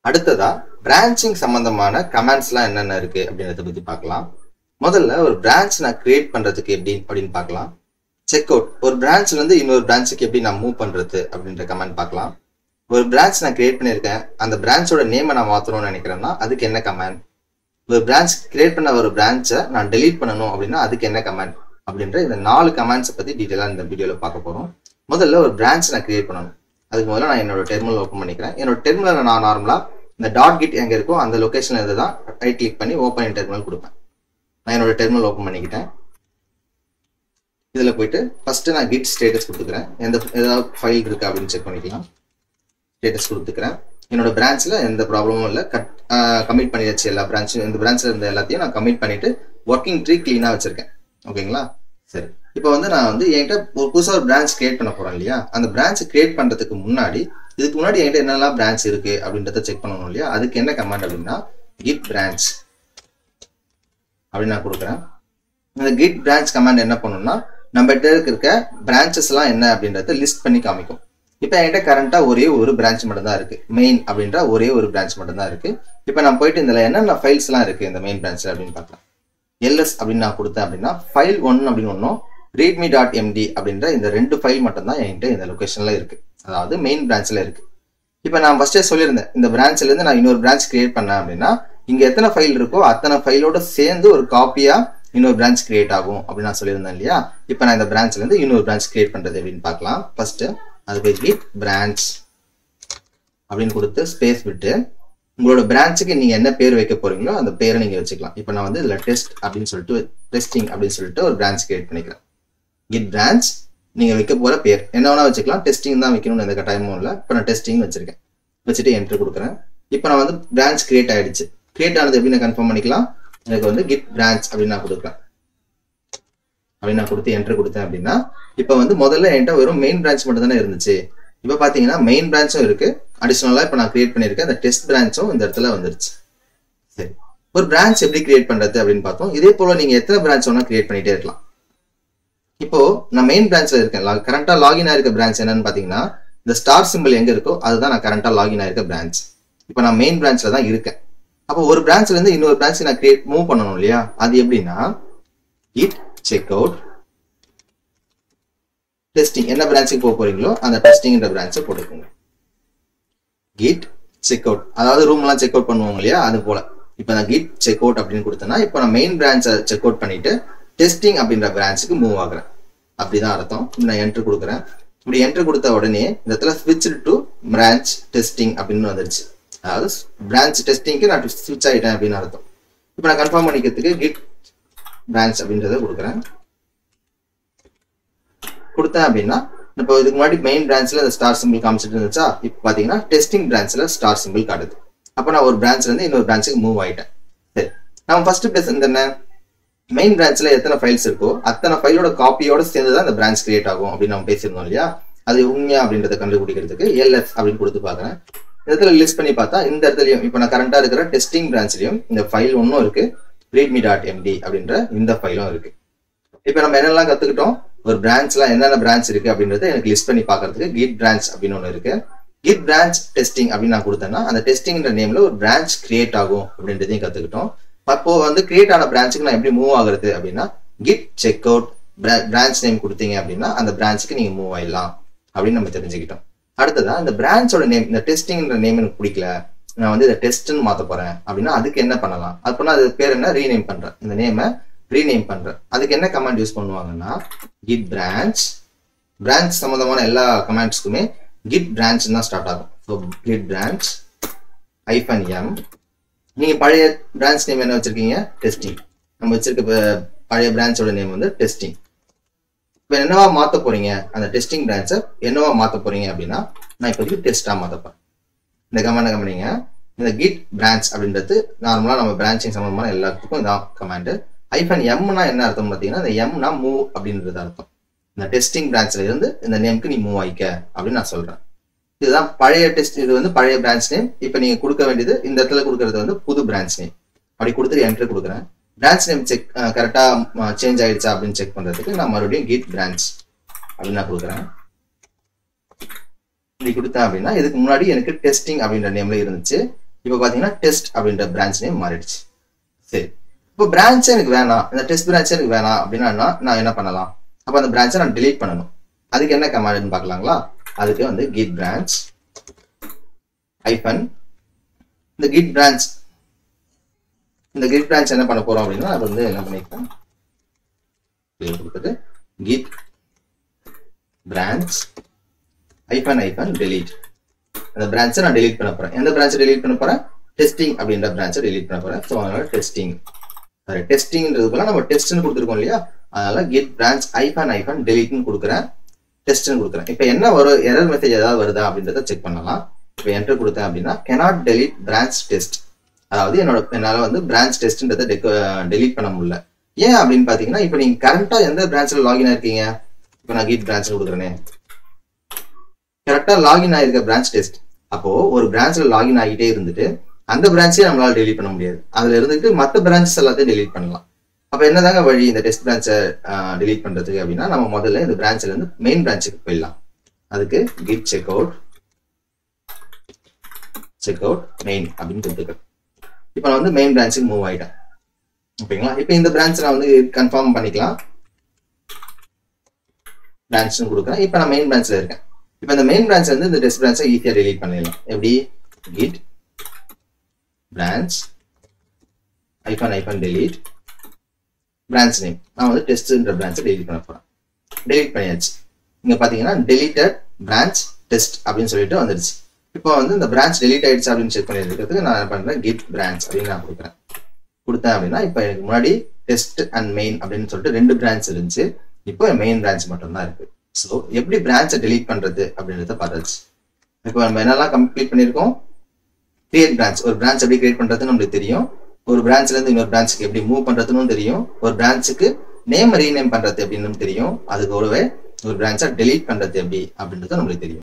அடுத்ததா பிரான்ச்சிங் சம்பந்தமான கமெண்ட்ஸ்லாம் என்னென்ன இருக்கு அப்படின்றத பத்தி பார்க்கலாம் முதல்ல ஒரு பிரான்ச் நான் கிரியேட் பண்றதுக்கு எப்படி அப்படின்னு பார்க்கலாம் செக் அவுட் ஒரு பிரான்ச்ல இருந்து இன்னொரு பிரான்ச்சுக்கு எப்படி நான் மூவ் பண்றது அப்படின்ற கமெண்ட் பார்க்கலாம் ஒரு பிரான்ச் நான் கிரியேட் பண்ணியிருக்கேன் அந்த பிரான்ச்சோட நேமை நான் மாத்தணும்னு நினைக்கிறேன்னா அதுக்கு என்ன கமெண்ட் ஒரு பிரான்ச் கிரியேட் பண்ண ஒரு பிரான்ச்சை நான் டெலீட் பண்ணணும் அப்படின்னா அதுக்கு என்ன கமெண்ட் அப்படின்ற இந்த நாலு கமெண்ட்ஸை பத்தி டீட்டெயிலாக இந்த வீடியோவில் பார்க்க போறோம் முதல்ல ஒரு பிரான்ச் நான் கிரியேட் பண்ணணும் அதுக்கு முதல்ல நான் என்னோட டெர்மினல் ஓப்பன் பண்ணிக்கிறேன் என்னோட டெர்மினல் நான் நார்மலா இந்த டாட் கிட் எங்க இருக்கோ அந்த லொகேஷன்ல இருந்து தான் ரைட் கிளிக் பண்ணி ஓப்பன் இன் டெர்மினல் கொடுப்பேன் நான் என்னோட டெர்மினல் ஓப்பன் பண்ணிக்கிட்டேன் இதுல போயிட்டு ஃபர்ஸ்ட் நான் கிட் ஸ்டேட்டஸ் கொடுத்துக்கிறேன் எந்த ஏதாவது ஃபைல் இருக்கு அப்படின்னு செக் பண்ணிக்கலாம் ஸ்டேட்டஸ் கொடுத்துக்கிறேன் என்னோட பிரான்ச்ல எந்த ப்ராப்ளமும் இல்லை கட் கமிட் பண்ணியாச்சு எல்லா பிரான்ச்சும் இந்த பிரான்ச்ல இருந்த எல்லாத்தையும் நான் கமிட் பண்ணிட்டு ஒர்க்கிங் ட்ரீ கிளீனா வச்சிருக்கேன் ஓகேங்களா சரி இப்போ வந்து நான் வந்து என்கிட்ட ஒரு புதுசாக ஒரு பிரான்ச் கிரியேட் பண்ண போறேன் இல்லையா அந்த பிரான்ச் கிரியேட் பண்றதுக்கு முன்னாடி இதுக்கு முன்னாடி என்கிட்ட என்னெல்லாம் பிரான்ச் இருக்கு அப்படின்றத செக் பண்ணணும் இல்லையா அதுக்கு என்ன கமாண்ட் அப்படின்னா கிட் பிரான்ச் அப்படின்னு நான் கொடுக்குறேன் இந்த கிட் பிரான்ச் கமாண்ட் என்ன பண்ணும்னா நம்ம கிட்ட இருக்க பிரான்ச்சஸ் எல்லாம் என்ன அப்படின்றத லிஸ்ட் பண்ணி காமிக்கும் இப்போ என்கிட்ட கரண்டா ஒரே ஒரு பிரான்ச் மட்டும் தான் இருக்கு மெயின் அப்படின்ற ஒரே ஒரு பிரான்ச் மட்டும் தான் இருக்கு இப்போ நான் போயிட்டு இதுல என்னென்ன ஃபைல்ஸ் எல்லாம் இருக்கு இந்த மெயின் பிரான்ச்ல அப்படின்னு பார்க்கலாம் எல்எஸ் அப்படின்னு நான் கொடுத்தேன் அப்படின்னா ஃபைல் ஒன் அப்படின்னு ஒன்றும் ரீட்மி டாட் எம்டி அப்படின்ற இந்த ரெண்டு ஃபைல் மட்டும் தான் என்கிட்ட இந்த லொகேஷன்ல இருக்கு அதாவது மெயின் பிரான்ச்ல இருக்கு இப்போ நான் ஃபர்ஸ்டே சொல்லியிருந்தேன் இந்த பிரான்ச்ல இருந்து நான் இன்னொரு பிரான்ச் கிரியேட் பண்ணேன் அப்படின்னா இங்க எத்தனை ஃபைல் இருக்கோ அத்தனை ஃபைலோட சேர்ந்து ஒரு காப்பியா இன்னொரு பிரான்ச் கிரியேட் ஆகும் அப்படின்னு நான் சொல்லியிருந்தேன் இல்லையா இப்போ நான் இந்த பிரான்ச்ல இருந்து இன்னொரு பிரான்ச் கிரியேட் பண்றது அப்படின்னு பார்க்கலாம் ஃபர்ஸ்ட் அது போய் கிட் பிரான்ச் அப்படின்னு கொடுத்து ஸ்பேஸ் விட்டு உங்களோட பிரான்ச்சுக்கு நீங்க என்ன பேர் வைக்க போறீங்களோ அந்த பேரை நீங்க வச்சுக்கலாம் இப்போ நான் வந்து இதுல டெஸ்ட் அப்படின்னு சொல்லிட்டு டெஸ்டிங் அப்படின்னு சொல்லிட்டு ஒரு பிரான்ச் கிரியேட் பண்ணிக்கிறேன் கிட் பிரான்ச் நீங்க வைக்க போற பேர் என்ன வேணா வச்சுக்கலாம் டெஸ்டிங் தான் வைக்கணும்னு எந்த கட்டாயமும் இல்லை இப்போ நான் டெஸ்டிங் வச்சிருக்கேன் வச்சுட்டு என்ட்ரு கொடுக்குறேன் இப்போ நான் வந்து பிரான்ச் கிரியேட் ஆயிடுச்சு கிரியேட் ஆனது எப்படி நான் கன்ஃபார்ம் பண்ணிக்கலாம் எனக்கு வந்து கிட் பிரான்ச் அப்படின்னு நான் கொடுக்குறேன் அப்படின்னு நான் கொடுத்து என்ட்ரு கொடுத்தேன் அப்படின்னா இப்போ வந்து முதல்ல என்கிட்ட வெறும் மெயின் பிரான்ச் மட்டும் தானே இருந்துச்சு இப்போ பார்த்தீங்கன்னா மெயின் பிரான்ச்சும் இருக்கு அடிஷனலாக இப்போ நான் கிரியேட் பண்ணியிருக்கேன் அந்த டெஸ்ட் பிரான்ச்சும் இந்த இடத்துல வந்துருச்சு சரி ஒரு பிரான்ச் எப்படி கிரியேட் பண்றது அப்படின்னு பார்த்தோம் இதே போல நீங்க எத்தனை பிரான்ச் வேணா கிரியேட் பண்ணிட்டே இருக்கலாம் இப்போ நான் மெயின் பிரான்ச்ல இருக்கேன் கரண்டா லாகின் ஆயிருக்க பிரான்ச் என்னன்னு பாத்தீங்கன்னா இந்த ஸ்டார் சிம்பிள் எங்க இருக்கோ அதுதான் நான் கரண்டா லாகின் ஆயிருக்க பிரான்ச் இப்போ நான் மெயின் பிரான்ச்ல தான் இருக்கேன் அப்போ ஒரு பிரான்ச்ல இருந்து இன்னொரு பிரான்ச் நான் கிரியேட் மூவ் பண்ணணும் இல்லையா அது எப்படின்னா இட் செக் அவுட் டெஸ்டிங் என்ன பிரான்ச்சுக்கு போக போறீங்களோ அந்த டெஸ்டிங்ன்ற பிரான்ச்சை போட்டுக்கோங்க கிட் செக் அவுட் அதாவது ரூம் எல்லாம் செக் அவுட் பண்ணுவாங்க இல்லையா அது போல இப்போ நான் கிட் செக் அவுட் அப்படின்னு கொடுத்தேன்னா இப்போ நான் மெயின் பிரான்ச்சை செக் அவுட் பண்ணிட்டு டெஸ்டிங் அப்படின்ற பிரான்ச்சுக்கு மூவ் ஆகுறேன் அப்படிதான் அர்த்தம் நான் என்ட்ரு கொடுக்குறேன் இப்படி என்ட்ரு கொடுத்த உடனே இந்த இடத்துல ஸ்விட்ச் டு பிரான்ச் டெஸ்டிங் அப்படின்னு வந்துருச்சு அதாவது பிரான்ச் டெஸ்டிங்க்கு நான் ஸ்விட்ச் ஆகிட்டேன் அப்படின்னு அர்த்தம் இப்போ நான் கன்ஃபார்ம் பண்ணிக்கிறதுக்கு கிட் பிரான்ச் அப்படின்றத கொடுக்குறேன் கொடுத்தேன் அப்படின்னா இப்போ இதுக்கு முன்னாடி மெயின் பிரான்ச்ல இந்த ஸ்டார் சிம்பிள் காமிச்சிட்டு இருந்துச்சா இப்போ பாத்தீங்கன்னா டெஸ்டிங் பிரான்ச்ல ஸ்டார் சிம்பிள் காட்டுது அப்போ நான் ஒரு பிரான்ச்ல இருந்து இன்னொரு பிரான்ச்சுக்கு மூவ் ஆயிட்டேன் சரி நம்ம ஃபர்ஸ்ட் பிளேஸ் என்ன மெயின் பிரான்ச்ல எத்தனை ஃபைல்ஸ் இருக்கோ அத்தனை ஃபைலோட காப்பியோட சேர்ந்து தான் இந்த பிரான்ச் கிரியேட் ஆகும் அப்படின்னு நம்ம பேசியிருந்தோம் இல்லையா அது உண்மையா அப்படின்றத கண்டுபிடிக்கிறதுக்கு எல்எஃப் அப்படின்னு கொடுத்து பாக்குறேன் இந்த இடத்துல லிஸ்ட் பண்ணி பார்த்தா இந்த இடத்துலயும் இப்போ நான் கரண்டா இருக்கிற டெஸ்டிங் பிரான்ச்லயும் இந்த ஃபைல் ஒன்றும் இருக்கு ரீட்மி டாட் எம்டி அப்படின்ற இந்த ஃபைலும் இருக்கு இப்போ நம்ம என்னெல்லாம் கத்துக்கிட்டோம் ஒரு பிரான்ச்ல என்னென்ன பிரான்ச் இருக்கு அப்படின்றத எனக்கு லிஸ்ட் பண்ணி பாக்குறதுக்கு கிட் பிரான்ச் அப்படின்னு ஒன்று இருக்கு கிட் பிரான்ச் டெஸ்டிங் அப்படின்னு நான் கொடுத்தேன்னா அந்த டெஸ்டிங்ன்ற நேம்ல ஒரு பிரான்ச் கிரியேட் ஆகும் அப்படின்றதையும் கத்துக்கிட்டோம் அப்போ வந்து கிரியேட் ஆன பிரான்ச்சுக்கு நான் எப்படி மூவ் ஆகுறது அப்படின்னா git check out branch name கொடுத்தீங்க அப்படின்னா அந்த பிரான்ச்சுக்கு நீங்க மூவ் ஆயிடலாம் அப்படின்னு நம்ம தெரிஞ்சுக்கிட்டோம் அடுத்ததா இந்த பிரான்ச்சோட நேம் இந்த டெஸ்டிங்ன்ற நேம் எனக்கு பிடிக்கல நான் வந்து இதை டெஸ்ட்னு மாத்த போறேன் அப்படின்னா அதுக்கு என்ன பண்ணலாம் அப்படின்னா அது பேர் என்ன ரீநேம் பண்றேன் இந்த நேமை ரீநேம் பண்றேன் அதுக்கு என்ன கமாண்ட் யூஸ் பண்ணுவாங்கன்னா கிட் பிரான்ச் பிரான்ச் சம்பந்தமான எல்லா கமாண்ட்ஸ்க்குமே கிட் பிரான்ச் தான் ஸ்டார்ட் ஆகும் so git branch hyphen M நீங்க பழைய பிரான்ச் நேம் என்ன வச்சிருக்கீங்க டெஸ்டிங் நம்ம வச்சிருக்க பழைய பிரான்ச்சோட நேம் வந்து டெஸ்டிங் இப்போ என்னவா மாத்த போறீங்க அந்த டெஸ்டிங் பிரான்ச்சை என்னவா மாத்த போறீங்க அப்படின்னா நான் இப்போதைக்கு டெஸ்டா மாத்த போறேன் இந்த கமாண்ட் கம்பெனிங்க இந்த கிட் பிரான்ச் அப்படின்றது நார்மலா நம்ம பிரான்ச்சிங் சம்பந்தமான எல்லாத்துக்கும் இதான் கமாண்ட் ஐஃபன் எம்னா என்ன அர்த்தம் பார்த்தீங்கன்னா இந்த எம்னா மூவ் அப்படின்றது அர்த்தம் இந்த டெஸ்டிங் பிரான்ச்ல இருந்து இந்த நேம்க்கு நீ மூவ் ஆயிக்க அப்படின்னு நான் சொல்றேன் இதுதான் பழைய டெஸ்ட் இது வந்து பழைய பிரான்ச் நேம் இப்போ நீங்க கொடுக்க வேண்டியது இந்த இடத்துல கொடுக்கறது வந்து புது பிரான்ச் நேம் அப்படி கொடுத்துட்டு என்ட்ரு கொடுக்குறேன் பிரான்ச் நேம் செக் கரெக்டா சேஞ்ச் ஆயிடுச்சா அப்படின்னு செக் பண்றதுக்கு நான் மறுபடியும் கிட் பிரான்ச் அப்படின்னு நான் கொடுக்குறேன் இப்படி கொடுத்தேன் அப்படின்னா இதுக்கு முன்னாடி எனக்கு டெஸ்டிங் அப்படின்ற நேம்ல இருந்துச்சு இப்போ பார்த்தீங்கன்னா டெஸ்ட் அப்படின்ற பிரான்ச் நேம் மாறிடுச்சு சரி இப்போ பிரான்ச்சே எனக்கு வேணாம் இந்த டெஸ்ட் பிரான்ச்சே எனக்கு வேணாம் அப்படின்னா நான் என்ன பண்ணலாம் அப்போ அந்த பிரான்ச்சை நான் delete பண்ணணும் அதுக்கு என்ன கமாண்ட்னு பார்க்கலாங்களா அதுக்கு வந்து git branch ஐபன் இந்த git branch இந்த git branch என்ன பண்ண போறோம் அப்படின்னா அது வந்து என்ன பண்ணிக்கலாம் பேர் கொடுத்துட்டு git branch ஐபன் ஐபன் delete அந்த பிரான்ச்சை நான் delete பண்ண போறேன் எந்த பிரான்ச்சை delete பண்ண போறேன் டெஸ்டிங் அப்படின்ற பிரான்ச்சை delete பண்ண போறேன் ஸோ அதனால டெஸ்டிங் சாரி டெஸ்டிங்ன்றதுக்குள்ள நம்ம டெஸ்ட்னு கொடுத்துருக்கோம் இல்லையா அதனால கெட் பிரான்ச் ஐஃபன் ஐஃபன் டெலிட்னு கொடுக்குறேன் டெஸ்ட்னு கொடுக்குறேன் இப்போ என்ன வரும் எரர் மெசேஜ் ஏதாவது வருதா அப்படின்றத செக் பண்ணலாம் இப்போ என்டர் கொடுத்தேன் அப்படின்னா cannot delete branch டெஸ்ட் அதாவது என்னோட என்னால் வந்து பிரான்ச் டெஸ்ட்ன்றதை டெலீட் பண்ண முடியல ஏன் அப்படின்னு பார்த்தீங்கன்னா இப்போ நீங்கள் கரெக்டாக எந்த பிரான்ச்சில் லாகின் ஆயிருக்கீங்க இப்போ நான் கீட் பிரான்ச் கொடுக்குறேனே கரெக்டாக லாகின் ஆயிருக்க பிரான்ச் டெஸ்ட் அப்போ ஒரு பிரான்ச்ல லாகின் ஆகிட்டே இருந்துட்டு அந்த பிரான்ச்சே நம்மளால டெலீட் பண்ண முடியாது அதுல இருந்துட்டு மற்ற பிரான்ச்சஸ் எல்லாத்தையும் டெலீட் பண்ணலாம் அப்ப என்னதாங்க வழி இந்த டெஸ்ட் பிரான்ச்சை டெலீட் பண்றதுக்கு அப்படின்னா நம்ம முதல்ல இந்த பிரான்ச்ல இருந்து மெயின் பிரான்ச்சுக்கு போயிடலாம் அதுக்கு git check out check out main அப்படின்னு கொடுத்துருக்கேன் இப்போ நான் வந்து மெயின் பிரான்ச்சுக்கு மூவ் ஆயிட்டேன் ஓகேங்களா இப்போ இந்த பிரான்ச் நான் வந்து கன்ஃபார்ம் பண்ணிக்கலாம் பிரான்ச்னு கொடுக்குறேன் இப்போ நான் மெயின் பிரான்ச்ல இருக்கேன் இப்போ இந்த மெயின் பிரான்ச் வந்து இந்த டெஸ்ட் பிரான்ச்சை ஈஸியாக டெலீட் பண்ணிடலாம் எப்படி கிட் பிரான்ச் ஐஃபன் ஐஃபன் டெலீட் பிரான்ச் நேம் நான் வந்து டெஸ்ட்ன்ற பிரான்ச்சை டெலீட் பண்ண போறேன் டெலீட் பண்ணியாச்சு இங்க பாத்தீங்கன்னா டெலீட்டட் பிரான்ச் டெஸ்ட் அப்படின்னு சொல்லிட்டு வந்துடுச்சு இப்போ வந்து இந்த பிரான்ச் டெலீட் ஆயிடுச்சு அப்படின்னு செக் பண்ணிருக்கிறதுக்கு நான் என்ன பண்றேன் கிட் பிரான்ச் அப்படின்னு நான் கொடுக்குறேன் கொடுத்தேன் அப்படின்னா இப்போ எனக்கு முன்னாடி டெஸ்ட் அண்ட் மெயின் அப்படின்னு சொல்லிட்டு ரெண்டு பிரான்ச் இருந்துச்சு இப்போ மெயின் பிரான்ச் மட்டும் தான் இருக்கு ஸோ எப்படி பிரான்ச்சை டெலீட் பண்றது அப்படின்றத பார்த்தாச்சு இப்போ நம்ம என்னெல்லாம் கம்ப்ளீட் பண்ணியிருக்கோம் கிரியேட் பிரான்ச் ஒரு பிரான்ச் எப்படி கிரியேட் பண்றதுன்னு நம்மளுக்கு தெரியும் ஒரு பிரான்ச்ல இருந்து இன்னொரு பிரான்ச்சுக்கு எப்படி மூவ் பண்றதுன்னு தெரியும் ஒரு பிரான்ச்சுக்கு நேம் ரீநேம் பண்றது எப்படின்னு தெரியும் அதுக்கு ஒருவே ஒரு பிரான்ச்சை டெலீட் பண்றது எப்படி அப்படின்றது நம்மளுக்கு தெரியும்